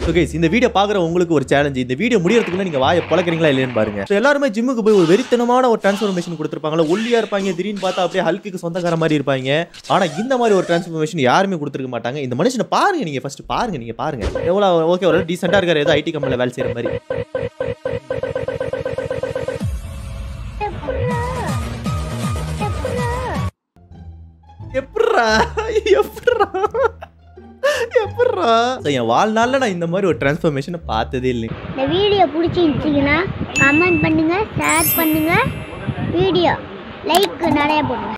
so guys இந்த video பார்க்குற உங்களுக்கு ஒரு சேலஞ்சு இந்த வீடியோ முடியறதுக்குள்ள நீங்க வாயை பழக்கிறீங்களா இல்லையான்னு பாருங்க So, எல்லாருமே ஜிம்முக்கு போய் ஒரு வெறித்தனமான ஒரு டிரான்ஸ்ஃபர்மேஷன் கொடுத்துருப்பாங்களா ஒல்லியா இருப்பாங்க திடீர்னு பார்த்தா அப்படியே ஹல்குக்கு சொந்தக்கார மாதிரி இருப்பாங்க ஆனா இந்த மாதிரி ஒரு டிரான்ஸ்ஃபர்மேஷன் யாருமே கொடுத்துருக்க மாட்டாங்க இந்த மனுஷனை பாருங்க நீங்க ஃபர்ஸ்ட் பாருங்க நீங்க பாருங்க எவ்வளவு ஓகே ஒரு டீசெண்டா இருக்காரு ஏதோ ஐடி கம்பெனில வேலை செய்யற மாதிரி எப்பட்றா எப்பட்றா எப்பட்றா So, என் வாழ்நாள்ல நான் இந்த மாதிரி ஒரு டிரான்ஸ்ஃபர்மேஷனை பார்த்ததே இல்லை இந்த வீடியோ பிடிச்சிருந்துச்சிங்கன்னா கமெண்ட் பண்ணுங்க ஷேர் பண்ணுங்க வீடியோ லைக் நிறைய போடுங்க